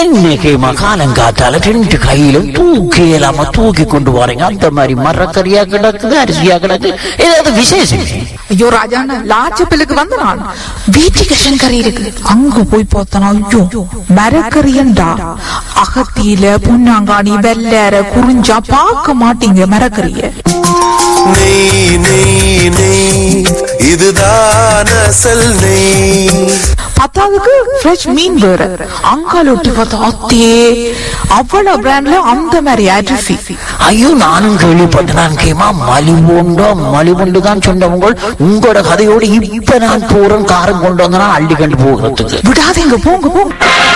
இன்னைக்கு மகாலங்காத்தால ரெண்டு கையிலும் தூக்கி இல்லாம தூக்கி கொண்டு வரீங்க அந்த மாதிரி மரக்கறியா கிடக்குது அரிசியா கிடக்கு ஏதாவது விசேஷம் ஐயோ ராஜாண்ணா லாச்சப்பிலுக்கு வந்த நான் வீட்டுக்கு கறி இருக்கு அங்க போய் பார்த்தனா ஐயோ மரக்கறியண்டா அகத்தியில புண்ணாங்காணி வெள்ளற குறிஞ்சா பார்க்க மாட்டீங்க மரக்கறிய நெய் நெய் நெய் இதுதான் அசல் நெய் பத்தாவதுக்கு ஃப்ரெஷ் மீன் வேற அங்கால ஒட்டி பார்த்தா அத்தே அவ்வளவு பிராண்ட்ல அந்த மாதிரி அரிசி ஐயோ நானும் கேள்விப்பட்டேன் நான் கேமா மலிவுண்டோ மலிவுண்டு தான் சொன்னவங்க உங்களோட கதையோடு இப்ப நான் போறேன் காரம் கொண்டு வந்தனா அள்ளி கண்டு போகிறதுக்கு விடாதீங்க போங்க போங்க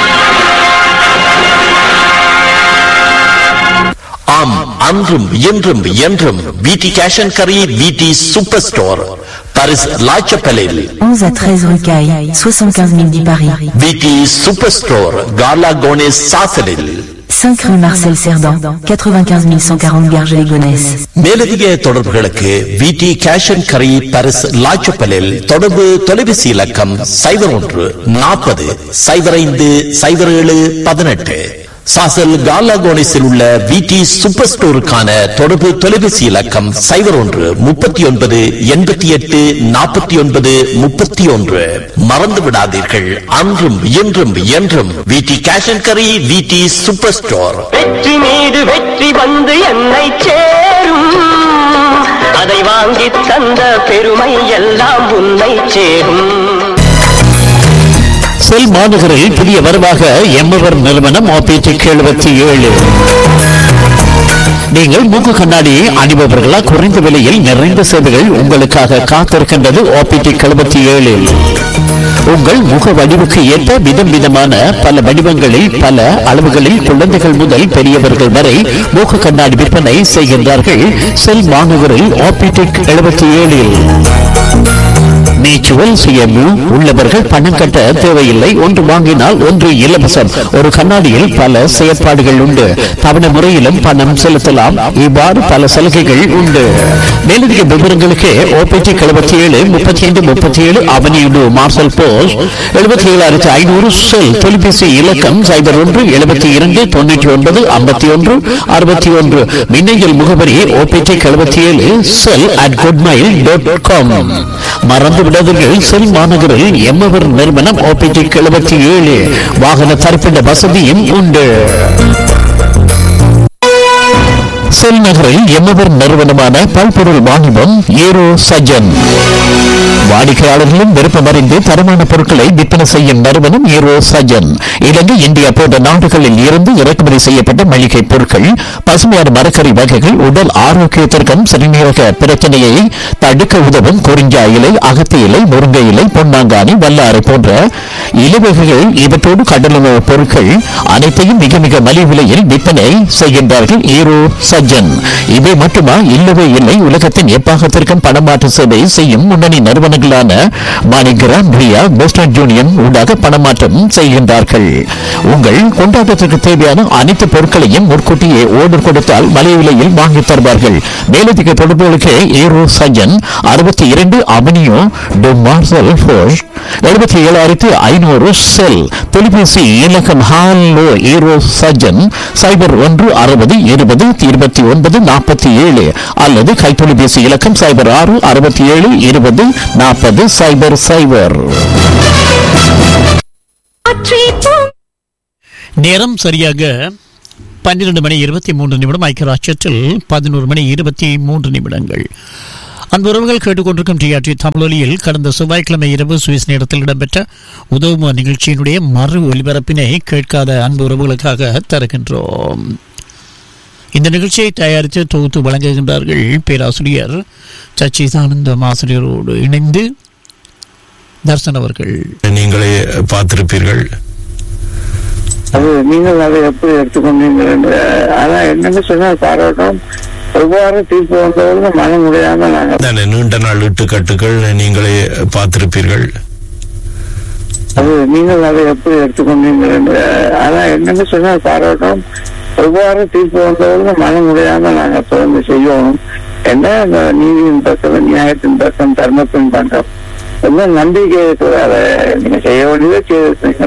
ஆம் அன்றும் இன்றும் என்றும் விடி கேஷ் அண்ட் கரி விடி சூப்பர் ஸ்டோர் பாரிஸ் லாச்சப்பலில் 11 à 13 rue Caille, 75 010 Paris. VD super store காலா கோனேஸ் சாசலில் 5 rue Marcel Cerdan, 95 140 Garges-les-Gonesse. மேலதிக தொடர்புகளுக்கு விடி கேஷ் அண்ட் கரி பாரிஸ் லாச்சப்பலில் தொடர்பு தொலைபேசி இலக்கம் சைபர் ஒன்று நாற்பது சைபர் ஐந்து சைபர் ஏழு பதினெட்டு சாசல் காலா கோனேஸில் உள்ள விடி சூப்பர் ஸ்டோருக்கான தொடர்பு தொலைபேசி இலக்கம் சைபர் ஒன்று முப்பத்தி ஒன்பது எண்பத்தி எட்டு நாற்பத்தி ஒன்பது முப்பத்தி ஒன்று மறந்து விடாதீர்கள் அன்றும் இன்றும் என்றும் விடி கேஷ் அண்ட் கரி விடி சூப்பர் ஸ்டோர் வெற்றி மீது வெற்றி வந்து என்னை சேரும் அதை வாங்கி தந்த பெருமை எல்லாம் உன்னை சேரும் செல் மாநகரில் புதிய வரவாக எம்எவர் நிறுவனம் ஆபிடிக் எழுபத்தி ஏழு நீங்கள் மூக்கு கண்ணாடி அணிபவர்களா குறைந்த விலையில் நிறைந்த சேவைகள் உங்களுக்காக காத்திருக்கின்றது ஆபிடிக் எழுபத்தி ஏழில் உங்கள் முக வடிவுக்கு ஏற்ப விதம் விதமான பல வடிவங்களில் பல அளவுகளில் குழந்தைகள் முதல் பெரியவர்கள் வரை மூக்கு கண்ணாடி விற்பனை செய்கின்றார்கள் செல் மாநகரில் ஆபிடிக் எழுபத்தி ஏழில் நேச்சுரல் சுயமு உள்ளவர்கள் பணம் கட்ட தேவையில்லை ஒன்று வாங்கினால் ஒன்று இலவசம் ஒரு கண்ணாடியில் பல செயற்பாடுகள் உண்டு தவணை முறையிலும் பணம் செலுத்தலாம் இவ்வாறு பல சலுகைகள் உண்டு மேலதிக விவரங்களுக்கு ஓபிடி எழுபத்தி ஏழு முப்பத்தி ஐந்து முப்பத்தி ஏழு அவனியுடு மார்சல் போஸ்ட் எழுபத்தி ஏழாயிரத்தி ஐநூறு செல் தொலைபேசி இலக்கம் சைபர் ஒன்று எழுபத்தி இரண்டு தொண்ணூற்றி ஒன்பது ஐம்பத்தி ஒன்று அறுபத்தி ஒன்று மின்னஞ்சல் முகவரி ஓபிடி எழுபத்தி ஏழு cell at goodmail dot com மறந்து விடாதீர்கள் செல் மாநகரில் எம்மவர் நிறுவனம் ஓபிடி எழுபத்தி ஏழு வாகன தரிப்பிட வசதியும் உண்டு செல் நகரில் எம்மவர் நிறுவனமான பல்பொருள் வாணிபம் ஏரோ சஜன் வாடிக்கையாளர்களும் விருப்பமறிந்து தரமான பொருட்களை விற்பனை செய்யும் நிறுவனம் ஏரோ சஜன் இலங்கை இந்தியா போன்ற நாடுகளில் இருந்து இறக்குமதி செய்யப்பட்ட மளிகை பொருட்கள் பசுமையான மரக்கறி வகைகள் உடல் ஆரோக்கியத்திற்கும் சிறுநீரக பிரச்சனையை தடுக்க உதவும் குறிஞ்சா இலை அகத்தி இலை முருங்கை இலை பொன்னாங்கானி வல்லாறு போன்ற இலவகைகள் இவற்றோடு கடலுணவு பொருட்கள் அனைத்தையும் மிக மிக மலிவு விலையில் விற்பனை செய்கின்றார்கள் ஈரோ சஜ்ஜன் இவை மட்டுமா இல்லவே இல்லை உலகத்தின் எப்பாகத்திற்கும் பணமாற்று சேவை செய்யும் முன்னணி நிறுவனங்களான மாணிகிராம் ரியா வெஸ்டர்ன் யூனியன் ஊடாக பணமாற்றம் செய்கின்றார்கள் உங்கள் கொண்டாட்டத்திற்கு தேவையான அனைத்து பொருட்களையும் முன்கூட்டியே ஓர்டர் கொடுத்தால் மலிவு விலையில் வாங்கி தருவார்கள் மேலதிக தொடர்புகளுக்கு ஈரோ சஜ்ஜன் அறுபத்தி இரண்டு அவனியோ டு மார்சல் ஃபோஷ் எழுபத்தி ஏழாயிரத்தி ஐநூறு செல் தொலைபேசி இலக்கம் ஹாலோ ஈரோ சஜன் சைபர் ஒன்று அறுபது இருபது இருபத்தி ஒன்பது நாற்பத்தி ஏழு அல்லது கைத்தொலைபேசி இலக்கம் சைபர் ஆறு அறுபத்தி ஏழு இருபது நாற்பது சைபர் சைபர் நேரம் சரியாக பன்னிரண்டு மணி இருபத்தி மூன்று நிமிடம் ஐக்கியராட்சத்தில் பதினோரு மணி இருபத்தி மூன்று நிமிடங்கள் அன்புறவுகள் கேட்டுக்கொண்டிருக்கும் டிஆர்டி தமிழொலியில் கடந்த செவ்வாய்க்கிழமை இரவு சுவிஸ் நேரத்தில் இடம்பெற்ற உதவும நிகழ்ச்சியினுடைய மறு ஒலிபரப்பினை கேட்காத அன்பு உறவுகளுக்காக தருகின்றோம் இந்த நிகழ்ச்சியை தயாரித்து தொகுத்து வழங்குகின்றார்கள் பேராசிரியர் சச்சிதானந்தம் ஆசிரியரோடு இணைந்து தர்சன் அவர்கள் நீங்களே பார்த்திருப்பீர்கள் அது நீங்கள் அதை எப்படி எடுத்துக்கொண்டீர்கள் என்று ஆனா என்னன்னு சொன்னா பாராட்டம் எவ்வாறு தீர்ப்பு வந்தவங்க மன முடியாம நாங்க தானே நீண்ட நாள் இட்டுக்கட்டுகள் நீங்களே பார்த்திருப்பீர்கள் அது நீங்கள் அதை எப்படி எடுத்துக்கொண்டீர்கள் என்று ஆனா என்னன்னு சொன்னா பாராட்டம் எவ்வாறு தீர்ப்பு வந்தவங்க மன முடியாம நாங்க தொடர்ந்து செய்யணும் என்ன அந்த நீதியின் பக்கம் நியாயத்தின் பக்கம் தர்மத்தின் பக்கம் எல்லாம் நம்பிக்கை இருக்குது. அதை நீங்க செய்ய வேண்டியதை செய்திருக்கீங்க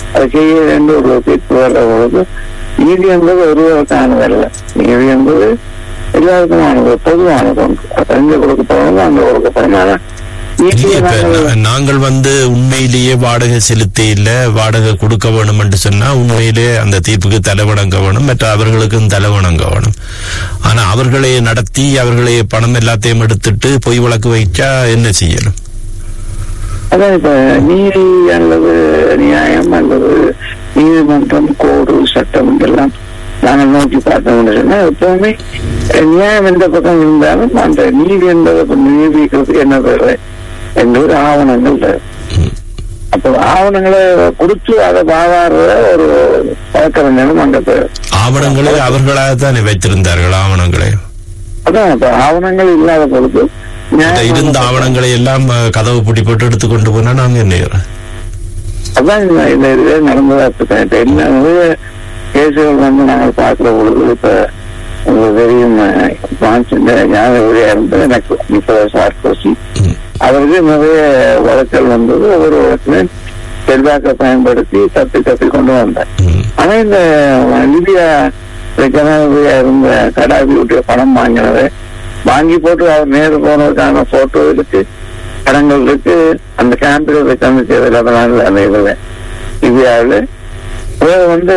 அது செய்ய வேண்டிய ஒரு தீர்ப்பு வர்ற பொழுது நீதி என்பது ஒருவருக்கானதல்ல நீதி என்பது எல்லாருக்குமானது பொதுவானது ஒன்று அது அங்கே கொடுக்கப்படணும் அங்கே கொடுக்கப்படணும் ஆனா இல்லையே நீதியை இப்ப நாங்கள் நா- நாங்கள் வந்து உண்மையிலேயே வாடகை செலுத்த இல்ல வாடகை கொடுக்க வேணும் என்று சொன்னா உண்மையிலே அந்த தீர்ப்புக்கு தலைவணங்க வேணும் மற்ற அவர்களுக்கும் தலைவணங்க வேணும் ஆனா அவர்களே நடத்தி அவர்களே பணம் எல்லாத்தையும் எடுத்துட்டு பொய் வழக்கு வைச்சா என்ன செய்யணும் அதான் இப்ப நீதி அல்லது நியாயம் அல்லது நீதிமன்றம் கோடு சட்டம் இதெல்லாம் நாங்கள் நோக்கி பார்த்தோம்னு சொன்னா எப்பவுமே அஹ், நியாயம் எந்த பக்கம் இருந்தாலும் அந்த நீதி என்பதை இப்ப நிரூபிக்கிறதுக்கு என்ன தேவை என்பது ஆவணங்கள் தேவை. அப்போ ஆவணங்களை கொடுத்து அதை வாதாடுற ஒரு வழக்கறிஞரும் அங்க தேவை. ஆவணங்களை அவர்களாக தானே வைத்திருந்தார்கள் ஆவணங்களை அதான் இப்ப ஆவணங்கள் இல்லாத பொழுது இந்த நியாயம் இருந்த ஆவணங்களை எல்லாம் அஹ், கதவு பிடி போட்டு எடுத்து கொண்டு போனா நாங்க என்ன செய்யறோம்? அதான் இந்த இந்த இதுவே நடந்ததா இப்ப இப்ப என்ன நிறைய கேசுகள் வந்து நாங்கள் பார்க்கிற பொழுது இப்ப உங்களுக்கு தெரியும் அஹ், பிரான்ஸ் இந்த ஞாபகம் இருந்து எனக்கு நிக்கோலஸ் சார்கோசி அவருக்கு நிறைய வழக்கல் வந்தது ஒவ்வொரு வழக்கிலும் செல்வாக்கை பயன்படுத்தி தப்பி தப்பி கொண்டு வந்தார் ம். ஆனா இந்த லிபியா ஜனாதிபதியா இருந்த கடாபியுடைய பணம் வாங்கினதை வாங்கி போட்டு அவர் நேரு போனதுக்கான போட்டோ இருக்கு படங்கள் இருக்கு அந்த கேம்பில் வைக்காம செய்தது அதனால அந்த இதுல லிபியாவில் அவர் வந்து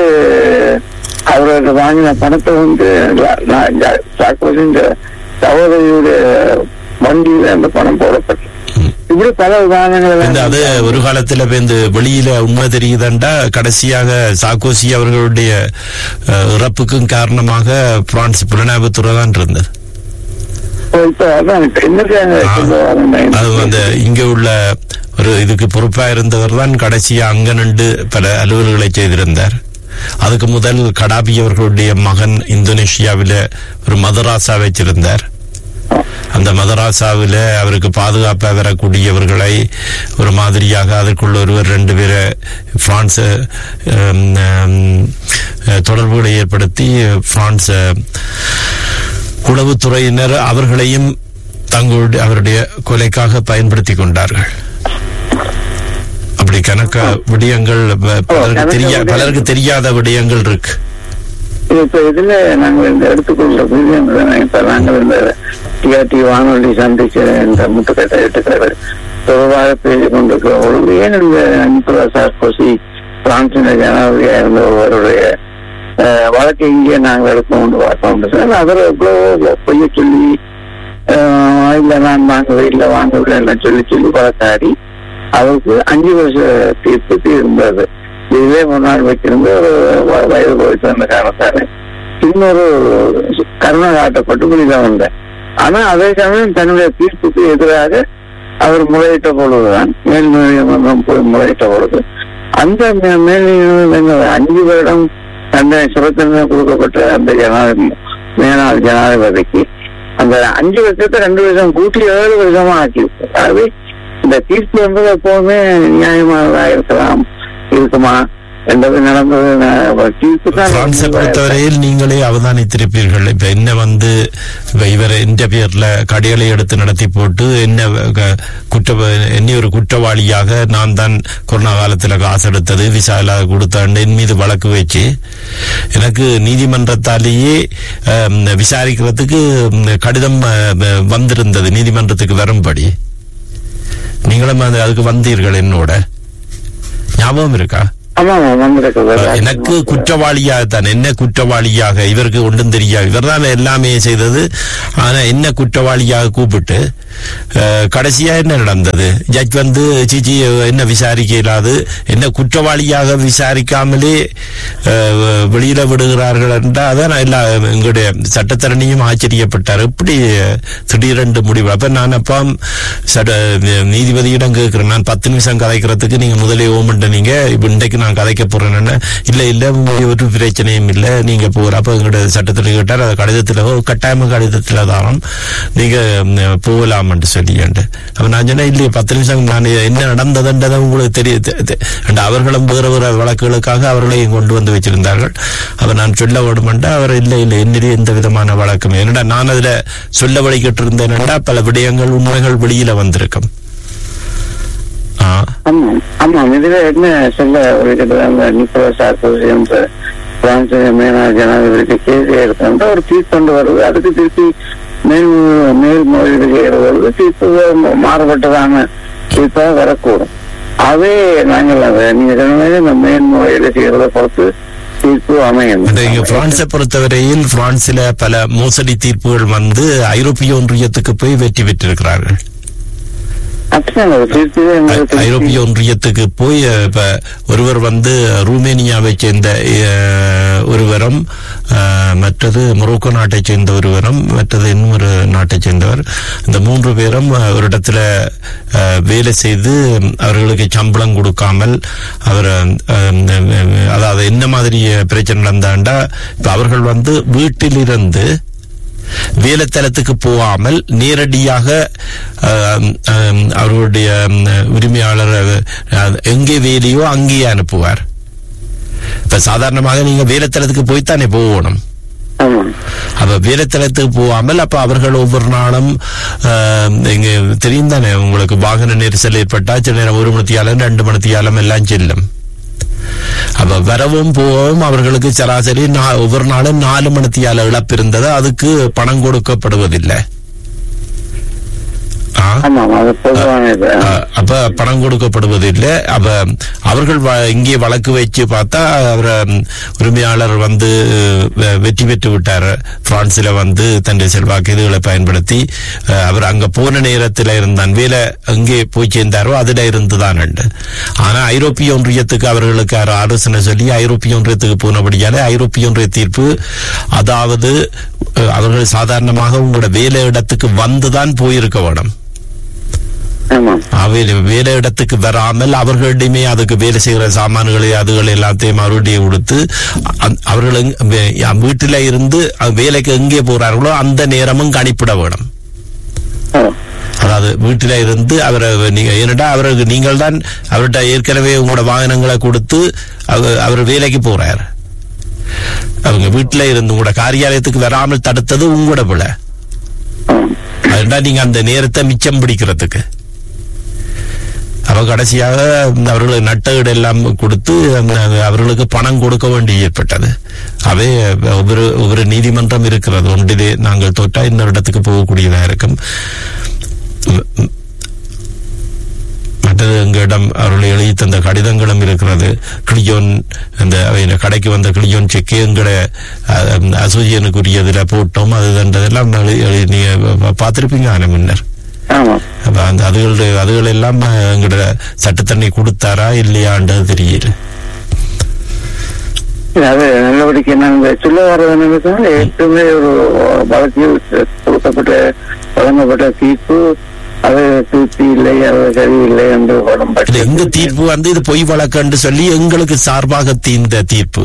அவரோட வாங்கின பணத்தை வந்து சாக்கோசின் சகோதரியுடைய வண்டியில அந்த பணம் போடப்பட்டது இப்படி பல உதாரணங்கள் இந்த அது ஒரு காலத்துல இப்ப இந்த வெளியில உண்மை தெரியுதாண்டா கடைசியாக சாக்கோசி அவர்களுடைய அஹ், இறப்புக்கும் காரணமாக பிரான்ஸ் புலனாய்வுத்துறை தான் இருந்தது இப்ப அதான் இப்ப என்னது அங்க கொண்டு வராங்க? அது அந்த இங்க உள்ள ஒரு இதுக்கு பொறுப்பா இருந்தவர் தான் கடைசியா அங்க நின்று பல அலுவல்களை செய்திருந்தார் அதுக்கு முதல் கடாபி அவர்களுடைய மகன் இந்தோனேஷியாவில ஒரு மதராசா வச்சிருந்தார் அந்த மதராசாவில அவருக்கு பாதுகாப்பா வரக்கூடியவர்களை ஒரு மாதிரியாக அதற்குள்ள ஒருவர் ரெண்டு பேரை பிரான்ஸ் ஹம், ஹம், தொடர்புகளை ஏற்படுத்தி பிரான்ஸ் உளவுத்துறையினர் அவர்களையும் தங்களுடைய அவருடைய கொலைக்காக பயன்படுத்தி கொண்டார்கள் அப்படி கணக்க விடயங்கள் ப- பலருக்கு தெரிய பலருக்கு தெரியாத விடயங்கள் இருக்கு இப்ப இதுல நாங்கள் இந்த எடுத்துக்கொள்ள புரியும் இப்ப நாங்கள் இந்த டிஆர்டி வானொலி சந்திச்ச இந்த முட்டுக்கட்டை எட்டுக்களை தொடர்பாக பேசிக் கொண்டிருக்கிற பொழுது ஏன் இந்த நிக்கோலா சார்கோசி பிரான்சின் ஜனாதிபதியா இருந்த ஒருவருடைய அஹ், வழக்கை இங்கே நாங்கள் எடுத்து கொண்டு பார்த்தோம் சார் அதில் எவ்வளவு பொய்ய சொல்லி அஹ், இல்ல நான் வாங்கவே இல்லை வாங்கவில்லை எல்லாம் சொல்லி சொல்லி வழக்காடி அவருக்கு அஞ்சு வருஷ தீர்ப்பு இருந்தது இதுவே முன்னாள் வச்சிருந்து ஒரு வ- வயது போயிட்டு வந்த காரணத்தால இன்னொரு கருணை காட்டப்பட்டு வெளியில வந்தேன் ஆனா அதே சமயம் தன்னுடைய தீர்ப்புக்கு எதிராக அவர் முறையிட்ட பொழுதுதான் மேல் நீதிமன்றம் போய் முறையிட்ட பொழுது அந்த மே- மேல் நீதிமன்றம் அஞ்சு வருடம் தண்டனை சிறத்தண்டனை கொடுக்கப்பட்ட அந்த ஜனாதிபதி மேலாள் ஜனாதிபதிக்கு அந்த அஞ்சு வருஷத்தை ரெண்டு வருஷம் கூட்டி ஏழு வருஷமா ஆக்கியிருக்கு அதாவது இந்த தீர்ப்பு என்பது எப்போதுமே நியாயமானதா இருக்கலாம் இருக்குமா என்பது நடந்தது நான் தீர்ப்பு தான் பிரான்ஸை பொறுத்தவரையில் நீங்களே அவதானித்திருப்பீர்கள் இப்ப என்ன வந்து இப்ப இவர் எந்த பேர்ல கடைகளை எடுத்து நடத்தி போட்டு என்ன க- குற்ற என்ன ஒரு குற்றவாளியாக நான் தான் கொரோனா காலத்துல காசு எடுத்தது விசா இல்லாத கொடுத்தேன் என் மீது வழக்கு வச்சு எனக்கு நீதிமன்றத்தாலேயே அஹ், விசாரிக்கிறதுக்கு ம், கடிதம் அஹ், வந்திருந்தது நீதிமன்றத்துக்கு வரும்படி நீங்களும் அந்த- அதுக்கு வந்தீர்கள் என்னோட ஞாபகம் இருக்கா ஆமா வந்திருக்கிறது எனக்கு குற்றவாளியாக தான் என்ன குற்றவாளியாக இவருக்கு ஒன்றும் தெரியாது இவர் தான் எல்லாமே செய்தது ஆனா என்ன குற்றவாளியாக கூப்பிட்டு அஹ், கடைசியா என்ன நடந்தது ஜட்ஜ் வந்து சிச்சி என்ன விசாரிக்க இயலாது என்ன குற்றவாளியாக விசாரிக்காமலே அஹ், வெளியில விடுகிறார்கள் என்றால் அதான் எல்லா எங்களுடைய சட்டத்தரணியும் ஆச்சரியப்பட்டார் எப்படி திடீரென்று முடிவு அப்ப நான் அப்பா சட்ட நீதிபதியிடம் கேட்கிறேன் நான் பத்து நிமிஷம் கதைக்கிறதுக்கு நீங்க முதலே ஓமண்ட நீங்க இப்ப இன்றைக்கு நான் கதைக்க போறேன்னு இல்ல இல்ல உங்களுக்கு ஒரு பிரச்சனையும் இல்ல நீங்க போற அப்ப எங்களுடைய சட்டத்தில் கேட்டார் அது கடிதத்துல ஓ, கட்டாயமா கடிதத்துல தானம் நீங்க ம், போகலாம்னு சொல்லியாண்டு அப்ப நான் சொன்னேன் இல்லையே பத்து நிமிஷம் நான் என்ன நடந்ததுன்றதை உங்களுக்கு தெரிய தெ- தெ- and அவர்களும் வேற வேற வழக்குகளுக்காக அவர்களையும் கொண்டு வந்து வச்சிருந்தார்கள் அவர் நான் சொல்ல வேண்டுமென்றா அவர் இல்லை இல்லை என்னிடையே எந்த விதமான வழக்கம் என்னடா நான் அதுல சொல்ல வழிகிட்டு இருந்தேன்டா பல விடயங்கள் உண்மைகள் வெளியில வந்திருக்கும் ஆ ஆமா ஆமா இதுல என்ன சொல்ல ஒரு அந்த நிக்கோலஸ் சார்கோசி என்ற பிரான்ஸ் மேனா ஜனாதிபதி கேள்வி எடுக்கின்ற ஒரு தீர்ப்பு கொண்டு வருது அதுக்கு திருப்பி மேல் மேல்முறையீடு செய்கிற பொழுது தீர்ப்பு மாறுபட்டதான தீர்ப்பாக வரக்கூடும் அதே நாங்கள் அதை நீங்க சொன்ன மாதிரி இந்த மேல்முறையீடு செய்கிறத பொறுத்து தீர்ப்பு அமையும் இந்த இங்க பிரான்ஸை பொறுத்தவரையில் பிரான்சில பல மோசடி தீர்ப்புகள் வந்து ஐரோப்பிய ஒன்றியத்துக்கு போய் வெற்றி பெற்றிருக்கிறார்கள் அப்படிதான் ஒரு தீர்ப்பு ஐ- எங்களுக்கு ஐரோப்பிய ஒன்றியத்துக்கு போய் அஹ், இப்ப ஒருவர் வந்து ரூமேனியாவை சேர்ந்த அஹ், ஒருவரும் அஹ், மற்றது மொரோக்கோ நாட்டை சேர்ந்த ஒருவரும் மற்றது இன்னொரு நாட்டை சேர்ந்தவர் இந்த மூன்று பேரும் அஹ், ஒரு இடத்துல அஹ், வேலை செய்து அவர்களுக்கு சம்பளம் கொடுக்காமல் அவர் அஹ், அதாவது என்ன மாதிரி பிரச்சனை நடந்தாண்டா இப்ப அவர்கள் வந்து வீட்டிலிருந்து வேலைத்தலத்துக்கு போகாமல் நேரடியாக ஆம், ஆம், அவர்களுடைய ம், உரிமையாளர் அஹ், எங்கே வேலையோ அங்கேயே அனுப்புவார் இப்ப சாதாரணமாக நீங்க வேலைத்தலத்துக்கு போய்த்தானே போகணும் ஆமா அப்ப வேலைத்தலத்துக்கு போகாமல் அப்ப அவர்கள் ஒவ்வொரு நாளும் ஆம், இங்க தெரியும் தானே உங்களுக்கு வாகன நெரிசல் ஏற்பட்டா சில நேரம் ஒரு மணித்தியாலம் ரெண்டு மணித்தியாலம் எல்லாம் செல்லும் அப்ப வரவும் போகவும் அவர்களுக்கு சராசரி நா- ஒவ்வொரு நாளும் நாலு மணித்தியால இழப்பு இருந்தது அதுக்கு பணம் கொடுக்கப்படுவதில்லை ஆ? ஆமா ஆமா அது பொதுவான இது ஆ, அப்ப பணம் கொடுக்கப்படுவதில்லை அப்ப அவர்கள் வ- இங்கே வழக்கு வச்சு பார்த்தா அவர் உரிமையாளர் வந்து வெ- வெற்றி பெற்று விட்டார் பிரான்சில் வந்து தன்னுடைய செல்வாக்கு இதுகளை பயன்படுத்தி அஹ், அவர் அங்க போன நேரத்தில் இருந்தான் வேலை அங்கே போய் சேர்ந்தாரோ அதுல இருந்துதான் உண்டு ஆனா ஐரோப்பிய ஒன்றியத்துக்கு அவர்களுக்கு யாரோ ஆலோசனை சொல்லி ஐரோப்பிய ஒன்றியத்துக்கு போனபடியாலே ஐரோப்பிய ஒன்றிய தீர்ப்பு அதாவது அஹ், அவர்கள் சாதாரணமாக உங்களோட வேலை இடத்துக்கு வந்துதான் போயிருக்க வேணும் ஆமா வேலை வேலை இடத்துக்கு வராமல் அவர்களிடமே அதுக்கு வேலை செய்கிற சாமான்களை அதுகள் எல்லாத்தையும் மறுபடியும் கொடுத்து அ- அவர்கள் எங்க- வே- வீட்டில இருந்து அ- வேலைக்கு எங்கே போறார்களோ அந்த நேரமும் கணிப்பிட வேணும் ஓ, அதாவது வீட்டில இருந்து அவரை நீங்க ஏனடா அவருக்கு நீங்கள் தான் அவர்கிட்ட ஏற்கனவே உங்களோட வாகனங்களை கொடுத்து அவ- அவர் வேலைக்கு போறார் அவங்க வீட்டில இருந்து உங்களோட காரியாலயத்துக்கு வராமல் தடுத்தது உங்களோட பிள்ளை ஓ. அதுடா நீங்க அந்த நேரத்தை மிச்சம் பிடிக்கிறதுக்கு அவ கடைசியாக அவர்களுக்கு நட்டஈடு எல்லாம் கொடுத்து அந்த அவர்களுக்கு பணம் கொடுக்க வேண்டி ஏற்பட்டது அவை ஒவ்வொரு ஒவ்வொரு நீதிமன்றம் இருக்கிறது ஒன்றிலே நாங்கள் தொட்டா இன்னொரு இடத்துக்கு போகக்கூடியதா இருக்கும் ம், ம். மற்றது எங்களிடம் அவர்கள் எழுதி தந்த கடிதங்களும் இருக்கிறது கிளியோன் அந்த அவை கடைக்கு வந்த கிளியோன் செக்கு எங்களை அசோசியனுக்குரியதுல போட்டோம் அது தண்டதெல்லாம் எழுதி- எழுதி நீங்க பார்த்திருப்பீங்க ஆன முன்னர் ஆமா அப்ப அந்த அதுகள் அதுகள் எல்லாம் எங்கட சட்டத்தண்ணி கொடுத்தாரா இல்லையான்றது தெரியல இல்ல, அது நடவடிக்கை நாங்கள் சொல்ல வர்றது என்னன்னு சொன்னா, ஏற்கனவே ஒரு வழக்கில் கொடுக்கப்பட்ட வழங்கப்பட்ட தீர்ப்பு அது திருப்தி இல்லை அது சரியில்லை என்று வரும் இல்ல இந்த தீர்ப்பு வந்து இது பொய் வழக்குன்னு சொல்லி எங்களுக்கு சார்பாக தீர்ந்த தீர்ப்பு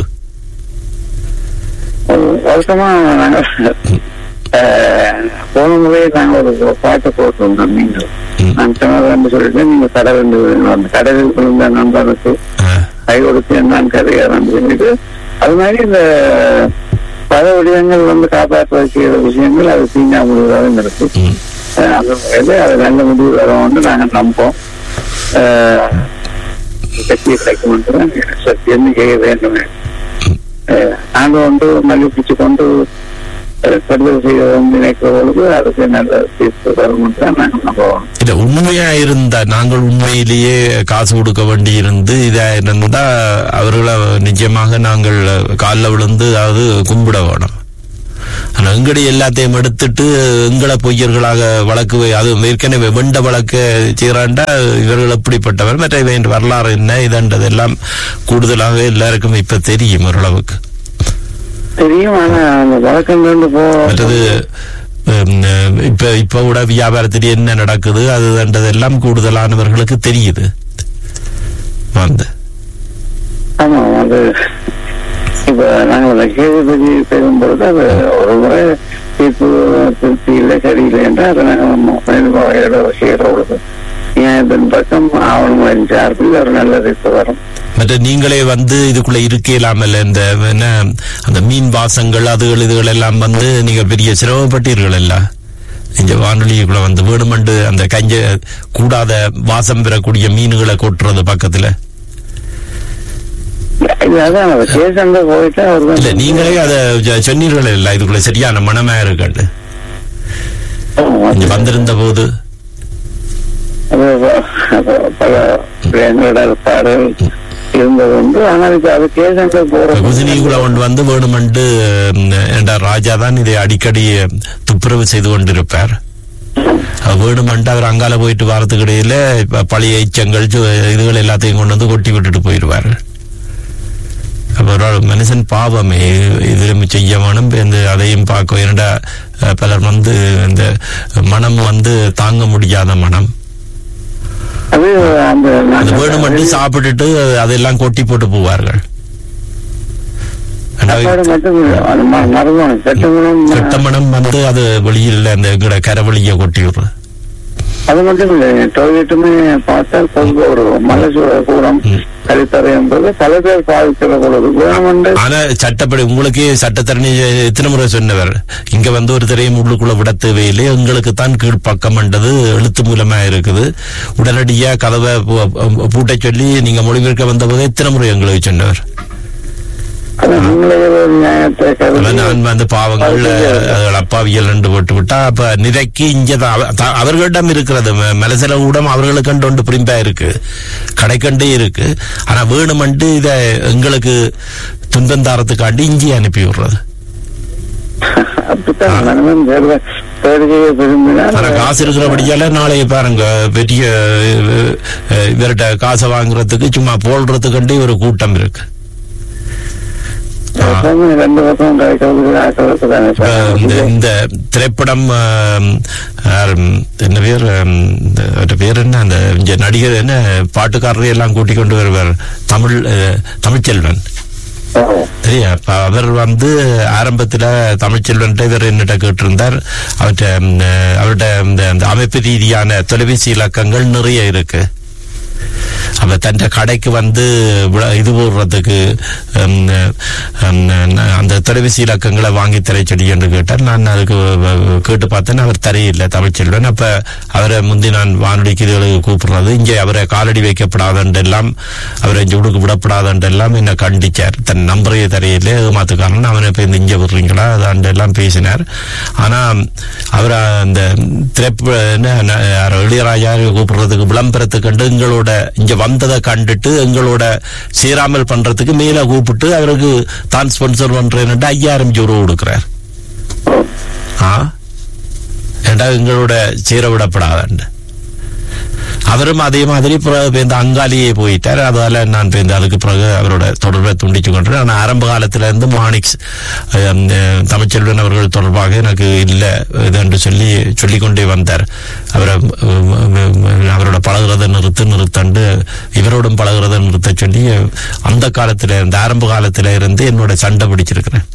வருஷமா நாங்க அஹ், போன முறை நாங்க ஒரு பாட்டு போட்டிருந்தோம் நீங்கள் ம். நான் சொன்னதுன்னு சொல்லிட்டு நீங்க கடல் அந்த கடலில் விழுந்த நண்பனுக்கு ஆ, கை கொடுத்து என்னன்னு கதையாதான் சொல்லிட்டு அது மாதிரி இந்த பல விடயங்கள் வந்து காப்பாற்ற செய்கிற விஷயங்கள் அது தீங்கா முடிவதாக இருக்கு ம். அஹ் அந்த முறையில அது நல்ல முடிவு வரும்னு நாங்க நம்போம் அஹ் வெற்றி கிடைக்கும் என்று சத்தியம் செய்ய வேண்டும் அஹ் நாங்க வந்து மல்லிப்பிச்சு கொண்டு அஹ், படுதல் செய்ய நினைக்கிற பொழுது அதுக்கு நல்ல தீர்ப்பு வரும் என்று தான் நாங்கள் நம்புவோம் இல்ல உண்மையா இருந்தா நாங்கள் உண்மையிலேயே காசு கொடுக்க வேண்டி இருந்து இதா இருந்தா அவர்களை நிச்சயமாக நாங்கள் காலில் விழுந்து அதாவது கும்பிட வேணும் ஆனா எங்கடி எல்லாத்தையும் எடுத்துட்டு எங்களை பொய்யர்களாக வழக்கு வை- அது ஏற்கனவே வெண்ட வழக்கு செய்யறாண்டா இவர்கள் எப்படிப்பட்டவர் மற்ற இவன் வரலாறு என்ன இதன்றதெல்லாம் கூடுதலாக எல்லாருக்கும் இப்ப தெரியும் ஓரளவுக்கு தெரியும் ஆனா அந்த வழக்கம் கொண்டு போ மற்றது ஹம், இப்ப இப்ப கூட வியாபாரத்தில் என்ன நடக்குது அதுன்றதெல்லாம் கூடுதலானவர்களுக்கு தெரியுது வந்து ஆமா அது இப்ப நாங்க அந்த கேள்வி பற்றி பேசும்பொழுது அது ஒரு முறை தீர்ப்பு திருப்தி இல்லை சரியில்லை என்றால் அதை நாங்கள் பயன்பாடு செய்கிற பொழுது ஏன் இதன் பக்கம் ஆவணங்களின் சார்பில் ஒரு நல்ல தீர்ப்பு வரும் மற்ற நீங்களே வந்து இதுக்குள்ள இருக்கலாமல் இந்த என்ன அந்த மீன் வாசங்கள் அதுகள் இதுகள் எல்லாம் வந்து நீங்க பெரிய சிரமப்பட்டீர்கள் இல்ல இங்க வானொலிக்குள்ள வந்து வேணுமெண்டு அந்த கஞ்ச கூடாத வாசம் பெறக்கூடிய மீன்களை கொட்டுறது பக்கத்துல இது அதான் அவர் ஸ்டேஷன்ல போயிட்டு அவர் இல்ல நீங்களே அத ஜ- சொன்னீர்கள் இல்ல இதுக்குள்ள சரியான மனமா இருக்கண்டு இங்க வந்திருந்த போது அது பல எங்களோட பாடல் இருந்தது உண்டு ஆனால் இப்ப அது ஸ்டேஷன்ல போற குதினிக்குள்ள கொண்டு வந்து வேணுமெண்டு ம், என்ற ராஜா தான் இதை அடிக்கடி துப்புரவு செய்து கொண்டிருப்பார் அது வேணுமெண்டு அவர் அங்கால போயிட்டு வரதுக்கு இடையில இப்ப பழைய எச்சங்கள் சு- இதுகள் எல்லாத்தையும் கொண்டு வந்து கொட்டி விட்டுட்டு போயிடுவார் அப்ப ஒரு மனுஷன் பாவமே இதிலும் செய்ய மனம் இந்த அதையும் பார்க்க இரண்டா அஹ், பலர் வந்து இந்த மனம் வந்து தாங்க முடியாத மனம் அது அந்த அது வேணுமென்று சாப்பிட்டுட்டு அதெல்லாம் கொட்டி போட்டு போவார்கள் ஆனா, சாப்பாடு மட்டும் இல்லை. அது ம- மருமகன் கெட்டவனும் கெட்ட மனம் வந்து அது வெளியில் அந்த எங்கட கரவழிய கொட்டி விடுறது அது மட்டும் இல்லை டொய்லெட்டுமே பார்த்தால் கொண்டு ஒரு மலசூர கூடம் கழிப்பறை என்பது பல பேர் பாதிக்கிற பொழுது வேணுமென்று ஆனா சட்டப்படி உங்களுக்கு சட்டத்தரணி எத்தனை முறை சொன்னவர் இங்க வந்து ஒரு திரையும் உள்ளுக்குள்ள விட தேவையில்லை எங்களுக்கு தான் கீழ்ப்பக்கம் என்றது எழுத்து மூலமா இருக்குது உடனடியா கதவை பூ- பூட்டச் சொல்லி நீங்க மொழிபெயர்க்க வந்தபோது எத்தனை முறை எங்களுக்கு சொன்னவர் அது நீங்களே ஒரு நியாயத்தை அப்ப கருதி நான் வந்து பாவங்கள் அதுகள் அப்பாவியல் என்று போட்டு விட்டா அப்ப நிறைக்கு இங்கதான் அவ- த- அவர்களிடம் இருக்கிறது ம- மலசில ஊடம் அவர்களுக்கு ஒன்று புரிம்பா இருக்கு கடைக்கண்டே இருக்கு ஆனா வேணுமென்று இத எங்களுக்கு துன்பம் தாரத்துக்காண்டி இஞ்சி அனுப்பி விடுறது அப்படித்தான் மனிதன் தேர்வை தேர்வு செய்ய விரும்பினார் ஆனா காசு இருக்கிறபடியால நாளைய பாருங்க பெரிய அஹ், அஹ், இவர்கிட்ட காசை வாங்குறதுக்கு சும்மா போடுறதுக்கண்டே ஒரு கூட்டம் இருக்கு ஆ. எப்பவுமே ரெண்டு பக்கம் கிடைக்கிறது ஆக்களுக்கு தானே இப்ப இந்த இந்த திரைப்படம் ஆம், ஆம், என்ன பேர் ஆம், இந்த அவர்ட்ட பேர் என்ன அந்த இங்க நடிகர் என்ன பாட்டுக்காரரை எல்லாம் கூட்டிக் கொண்டு வருவார் தமிழ் அஹ், தமிழ்ச்செல்வன் சரியா அப்ப அவர் வந்து ஆரம்பத்துல தமிழ்ச்செல்வன் இவர் என்னட்ட கேட்டிருந்தார் அவர்கிட்ட ம், அவர்கிட்ட இந்த அந்த அமைப்பு ரீதியான தொலைபேசி இலக்கங்கள் நிறைய இருக்கு அப்ப தன் கடைக்கு வந்து விள- இது போடுறதுக்கு ம், ம், அந்த தொலைபேசி இலக்கங்களை வாங்கி தர சொல்லி என்று கேட்டார் நான் அதுக்கு வ- கேட்டு பார்த்தேன் அவர் தரையில்லை தமிழ்ச்செல்வன் அப்ப அவரை முந்தி நான் வானொலிக்கு இதுகளுக்கு கூப்பிடுறது இங்கே அவரை காலடி வைக்கப்படாதென்றெல்லாம் அவரை ஜுடுக்கு விடப்படாதென்றெல்லாம் என்ன கண்டிச்சார் தன் நம்பரையே தரையிலே ஏமாத்துக்காரன் அவனை இப்ப இந்த இங்கே விடுறீங்களா அதாண்டெல்லாம் பேசினார் ஆனா அவர் அந்த திரைப்ப என்ன ந- யாரோ இளையராஜா கூப்பிடுறதுக்கு விளம்பரத்துக்கு கண்டு எங்களோட இங்க வந்ததை கண்டுட்டு எங்களோட சேராமல் பண்றதுக்கு மேல கூப்பிட்டு அவருக்கு தான் ஸ்பான்சர் பண்றேன்னு ஐயாயிரம் ஜூரோ கொடுக்கிறார் ஆ ஏண்டா எங்களோட சேர விடப்படாதண்டு அவரும் அதே மாதிரி பிறகு இப்ப இந்த அங்காலியே போயிட்டார் அதால நான் இப்ப இந்த அதுக்கு பிறகு அவரோட தொடர்பை துண்டிச்சு கொண்டேன் ஆனால் ஆரம்ப காலத்துல இருந்து மாணிக்ஸ் அஹ், அந்த தமிழ்ச்செல்வன் அவர்கள் தொடர்பாக எனக்கு இல்லை இது என்று சொல்லி சொல்லிக் கொண்டே வந்தார் அவரை அஹ், அஹ், அவரோட பழகுறதை நிறுத்து நிறுத்தண்டு இவரோடும் பழகுறதை நிறுத்த சொல்லி அந்த காலத்துல இருந்து ஆரம்ப காலத்துல இருந்து என்னோட சண்டை பிடிச்சிருக்கிறேன்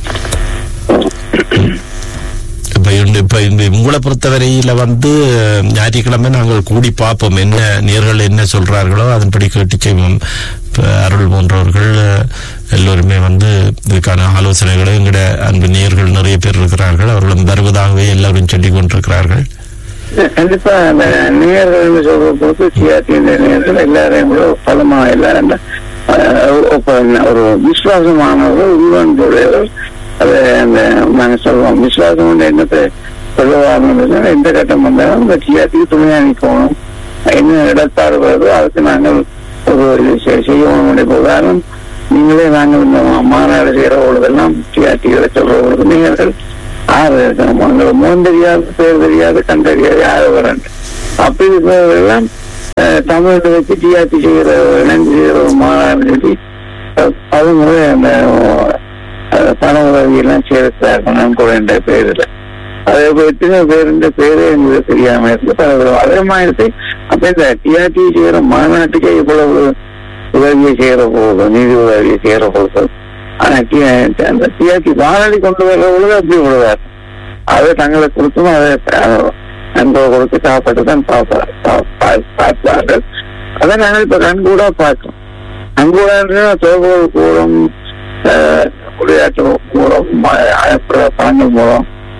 இப்ப இந்த- இப்ப இந்த உங்களை பொறுத்தவரையில வந்து அஹ், ஞாயிற்றுக்கிழமை நாங்கள் கூடி பார்ப்போம் என்ன நேர்கள் என்ன சொல்றார்களோ அதன்படி கேட்டு செய்வோம் இப்ப அருள் போன்றவர்கள் அஹ், எல்லோருமே வந்து இதுக்கான ஆலோசனைகளை எங்கட அன்பு நேர்கள் நிறைய பேர் இருக்கிறார்கள் அவர்களும் வருவதாகவே எல்லாரும் சொல்லிக் கொண்டிருக்கிறார்கள் கண்டிப்பா அந்த நேயர்கள் சொல்ற பொறுத்து சிஆர்டி நேரத்தில் எல்லாரையும் கூட பலமா எல்லாரும் அஹ், ஒப்ப- ஒரு விசுவாசமானவர்கள் உருவாண்டுடையவர்கள் அது அந்த நாங்க சொல்லுவோம் விசுவாசம் என்ற எண்ணத்தை சொல்லுவாங்க எந்த கட்டம் வந்தாலும் இந்த சிஆர்டிக்கு துணையா நிற்கணும் என்ன இடர்பாடு வருதோ அதுக்கு நாங்கள் ஒரு இது செ- செய்யணும் என்ற உதாரணம் நீங்களே நாங்கள் இந்த மா- மாநாடு செய்யற பொழுதெல்லாம் சிஆர்டிகளை சொல்ற பொழுது நீங்கள் ஆறு இருக்கணும் உங்களுக்கு முகம் தெரியாது பேர் தெரியாது கண் தெரியாது யாரு வரண்டு அப்படி இருக்கிறவர்களெல்லாம் தமிழ் வச்சு டிஆர்டி செய்கிற இணைந்து செய்கிற ஒரு மாநாடு சொல்லி அஹ், பலமுறை அந்த அஹ், பண உதவி எல்லாம் சேர்த்தாக்கணும் கூட என்ற பேரில் அது இப்ப எத்தனை பேருன்ற பேரே எங்களுக்கு தெரியாம இருக்கு பல அதே மாதிரி அப்ப இந்த டிஆர்டி செய்கிற மாநாட்டுக்கே இவ்வளவு உதவியை செய்கிற போது நிதி உதவியை செய்கிற போது ஆனா டி- அந்த டிஆர்டி வானொலி கொண்டு வர்ற பொழுது அப்படி விடுவார் அதை தங்களை கொடுத்தும் அதை அஹ், நண்பர் கொடுத்து காப்பாற்ற தான் பார்ப்பார் பா- பா- பார்ப்பார்கள் அதை நாங்கள் இப்ப கண்கூடா பார்க்கிறோம் கண்கூடா தோல்கள் கூடம் அஹ், விளையாட்டு மூலம் ம- அனுப்புற பணங்கள் மூலம்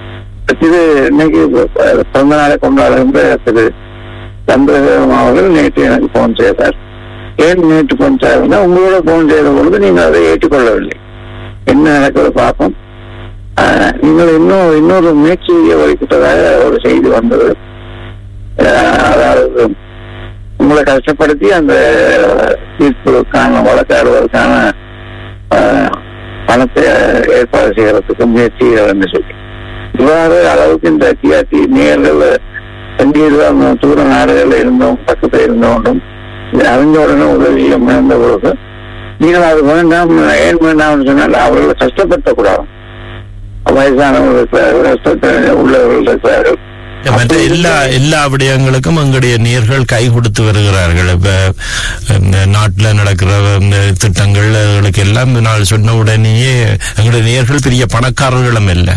திரு இன்னைக்கு பிறந்த நாளை கொண்டாடுகின்ற திரு சந்திரசேகரம் அவர்கள் நேற்று எனக்கு போன் செய்தார் ஏன் நேற்று போன் செய்தார்னா உங்களோட போன் செய்த பொழுது நீங்கள் அதை ஏற்றுக்கொள்ளவில்லை என்ன நடக்கிறது பார்ப்போம் ஆஹ், நீங்கள் இன்னும் இன்னொரு முயற்சியை வலிக்கிட்டதாக ஒரு செய்தி வந்தது ஆஹ், அதாவது உங்களை கஷ்டப்படுத்தி அந்த தீர்ப்புக்கான வழக்காடுவதற்கான ஆஹ், பணத்தை ஏற்பாடு செய்யறதுக்கு முயற்சி என்று சொல்லி இவ்வாறு அளவுக்கு இந்த டிஆர்டி நேர்கள் எங்கேயும் தூர நாடுகளில் இருந்தோம் பக்கத்தில் இருந்தோண்டும் இது அறிஞ்ச உடனே உதவியை முயன்ற பொழுது நீங்கள் அது வேண்டாம் ஏன் வேண்டாம்னு சொன்னால் அவர்களை கஷ்டப்படுத்தக்கூடாது வயசானவர்கள் இருக்கிறார்கள் கஷ்டத்தை உள்ளவர்கள் இருக்கிறார்கள் மற்ற எல்லா எல்லா விடயங்களுக்கும் எங்களுடைய நேர்கள் கை கொடுத்து வருகிறார்கள் இப்ப இந்த நாட்டுல நடக்கிற இந்த திட்டங்கள் அதுகளுக்கு எல்லாம் நான் சொன்ன உடனேயே எங்களுடைய நேர்கள் பெரிய பணக்காரர்களும் இல்லை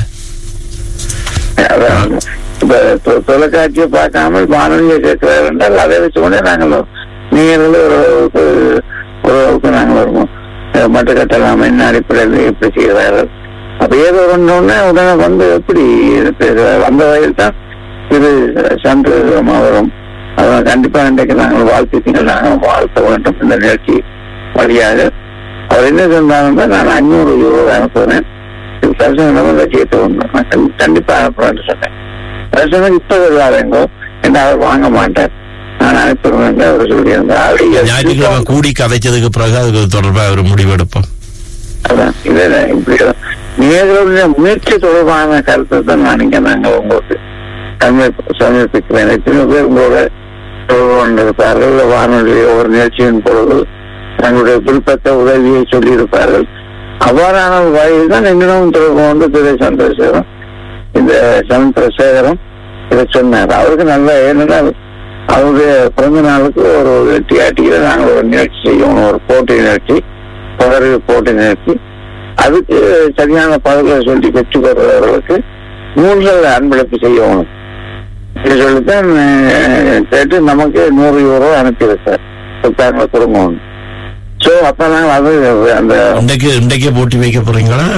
அதான் இப்ப தொ- தொலைக்காட்சியை பார்க்காமல் வானொலியை கேட்கிறார்கள் என்றால் அதை வச்சு கொண்டே நாங்கள் நீங்களும் ஓரளவுக்கு ஓரளவுக்கு நாங்கள் வருவோம் அஹ் மற்ற கட்டலாம் என்ன அடிப்படையில் எப்படி செய்கிறார்கள் அப்ப ஏதோ ஒன்று உடனே வந்து எப்படி பேசுகிறார் அந்த வகையில் தான் திரு சந்திரசேகரம் அவரும் அதான் கண்டிப்பா இன்றைக்கு நாங்கள் வாழ்த்துக்கள் நாங்கள் வாழ்த்த வேண்டும் இந்த நிகழ்ச்சி வழியாக அவர் என்ன சொன்னாருன்னா நான் அஞ்சூறு யூரோ அனுப்புகிறேன் தரிசனம் கேட்டு ஒன்று நான் கண்டி- கண்டிப்பா அனுப்புறேன்னு சொன்னேன் தரிசனம் இப்ப வருவாருங்கோ என்ன அவர் வாங்க மாட்டார் நான் அனுப்புறேன் அவர் சொல்லியிருந்தார் ஞாயிற்றுக்கிழமை அவர் கூடி கதைச்சதுக்கு பிறகு அதுக்கு தொடர்பாக ஒரு முடிவெடுப்போம் அதான் இது இப்படிதான் நேர்களுடைய முயற்சி தொடர்பான கருத்தை தான் நான் இங்க நாங்க உங்களுக்கு சமர்ப்ப- சமர்ப்பிக்கிறேன் எத்தனை பேர் உங்களோட தொடர்பு கொண்டிருப்பார்கள் வானொலி ஒரு நிகழ்ச்சியின் பொழுது தங்களுடைய விருப்பத்தை உதவியை சொல்லியிருப்பார்கள் அவ்வாறான வகையில் தான் என்னிடம் தொடர்பு கொண்டு திரு சந்திரசேகரம் இந்த சந்திரசேகரம் இதை சொன்னார் அவருக்கு நல்ல ஏன்னா அவருடைய பிறந்த நாளுக்கு ஒரு டிஆர்டியில நாங்கள் ஒரு நிகழ்ச்சி செய்யணும் ஒரு போட்டி நிகழ்ச்சி தொடர் போட்டி நிகழ்ச்சி அதுக்கு சரியான பதிலை சொல்லி பெற்று பெறுபவர்களுக்கு நூல்கள் அன்பளிப்பு செய்யணும் இப்படி சொல்லித்தான் அஹ், கேட்டு நமக்கு நூறு யூரோ அனுப்பியிருக்கார் புத்தாங்களை குடும்பம் சோ அப்ப நாங்கள் அது அந்த இன்றைக்கு இன்றைக்கே போட்டி வைக்க போறீங்களா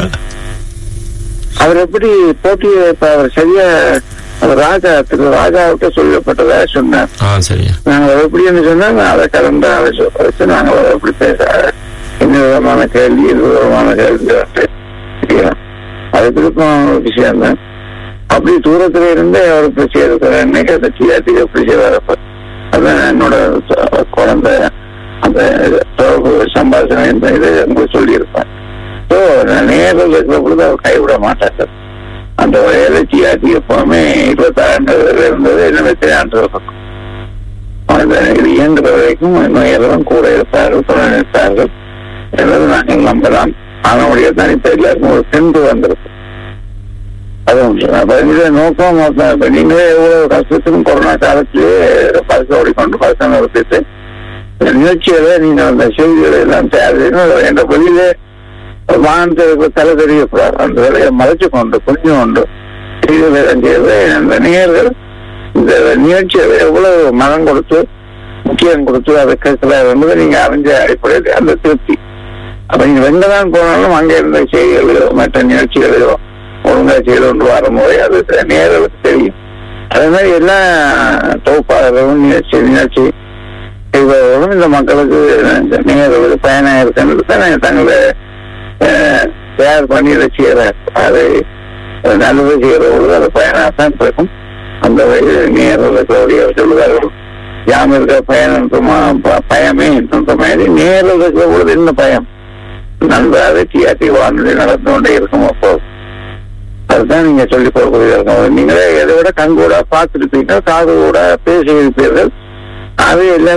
அவர் எப்படி போட்டி இப்ப அவர் சரியா அவர் ராஜா திரு ராஜாவுக்கு சொல்லப்பட்டதா சொன்னார் ஆ சரியா நாங்கள் எப்படின்னு சொன்னா அதை கலந்து ஆலோசனை வச்சு நாங்கள் அதை எப்படி பேச என்ன விதமான கேள்வி எது விதமான கேள்வி வந்து செய்யலாம். அது திருப்பம் விஷயம் தான் அப்படி தூரத்துல இருந்து அவர் இப்படி செய்திருக்கிற இன்னைக்கு அதை டிஆர்டி எப்படி செய்வாரப்ப அதான் என்னோட ச- குழந்தை அந்த தொடர்பு சம்பாஷணை இந்த இதை உங்களுக்கு சொல்லியிருப்பேன் ஸோ நேரில் இருக்கிற பொழுது அவர் கைவிட மாட்டார் அந்த வகையில டிஆர்டி எப்பவுமே இருபத்தாண்டு இருந்தது என்ன எத்தனை ஆண்டு இருக்கும் அந்த இது இயங்குற வரைக்கும் இன்னும் எல்லாம் கூட இருப்பார்கள் துணை இருப்பார்கள் என்பது நாங்கள் நம்பலாம் அதனுடைய தனித்த எல்லாருக்கும் ஒரு தென்பு வந்திருக்கும் அது ஒன்று அப்ப இந்த நோக்கம் அதான். இப்ப நீங்களே எவ்வளவு கஷ்டத்திலும் கொரோனா காலத்திலேயே பரிசு ஓடிக்கொண்டு பரிசு நடத்திட்டு இந்த நிகழ்ச்சிகளை நீங்க அந்த செய்திகளை எல்லாம் தயார் செய்யணும் என்ற வெளியிலே வானத்திற்கு தலை தெரியக்கூடாது அந்த வேலையை மறைச்சு கொண்டு புரிஞ்சு கொண்டு செய்திகளை செய்து அந்த நேயர்கள் இந்த நிகழ்ச்சிகளை எவ்வளவு மனம் கொடுத்து முக்கியம் கொடுத்து அதை கேட்கல என்பதை நீங்க அறிஞ்ச அடிப்படையில் அந்த திருப்தி அப்ப நீங்க எங்கதான் போனாலும் அங்க இருந்த செய்திகளோ மற்ற நிகழ்ச்சிகளையோ ஒழுங்கா செய்து கொண்டு வரும்போது அது நேர்களுக்கு தெரியும் அதே மாதிரி எல்லா தொகுப்பாளர்களும் நிகழ்ச்சி நிகழ்ச்சி செய்பவர்களும் இந்த மக்களுக்கு இந்த நேர்களுக்கு பயனாக இருக்கிறது தான் தங்களை அஹ், தயார் பண்ணி இதை செய்யறார் அது நல்லது செய்கிற பொழுது அது பயனாகத்தான் இருக்கும் அந்த வகையில் நேர்களுடைய சொல்லுவார்கள் யாம் இருக்கிற பயணம் பயமே என்ற மாதிரி நேரில் இருக்கிற பொழுது என்ன பயம் நன்றாக டிஆர்டி வானொலி நடந்து கொண்டே இருக்கும் அப்போ அதுதான் நீங்க சொல்லி போகக்கூடிய இருக்கும் நீங்களே இதை விட கண்கூட பார்த்துருப்பீங்க காது கூட பேசியிருப்பீர்கள் அது எல்லா